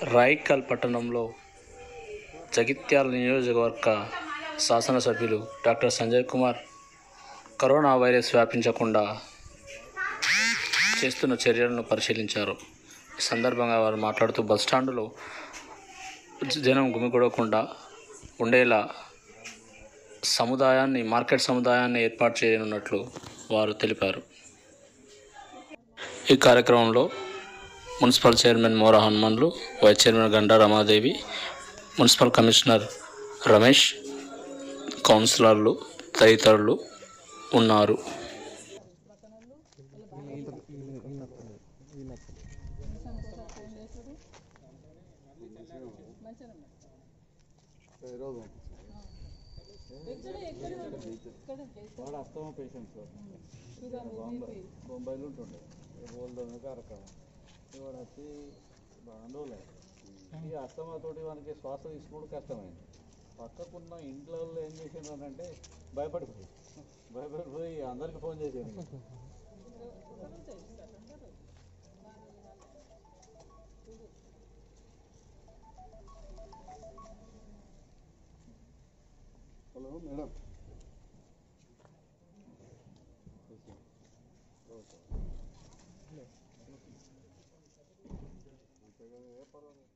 రాయికల్ పట్టణంలో జగిత్యాల నియోజకవర్గ శాసనసభ్యులు doctor Sanjay Kumar corona virus వ్యాపించకుండా చేస్తున్న చర్యలను పరిశీలించారు ఈ సందర్భంగా వారు మాట్లాడుతూ బస్టాండులో జనం గుమిగూడకుండా ఉండేలా సముదాయాన్ని మార్కెట్ సముదాయాన్ని ఏర్పాటు చేయనున్నట్లు వారు తెలిపారు ఈ కార్యక్రమంలో municipal chairman Mora Hanumanlu vice chairman Ganda Ramadevi municipal commissioner Ramesh కౌన్సిలర్లు తదితరులు ఉన్నారు వాడు అస్తమా పేషెంట్ సార్ బొంబాయి బొంబాయిలో ఉంటుండే ఓల్డ్ కార్యక్రమం వాడు వచ్చి బాగా రోజులే ఈ అస్తమాతోటి మనకి శ్వాస తీసుకోవడం కష్టమైంది పక్కకున్న ఇంట్లో వాళ్ళు ఏం చేసిండ్రు అంటే భయపడిపోయి భయపడిపోయి అందరికి ఫోన్ చేసేది హలో మేడం ఏ పర్వాలేదు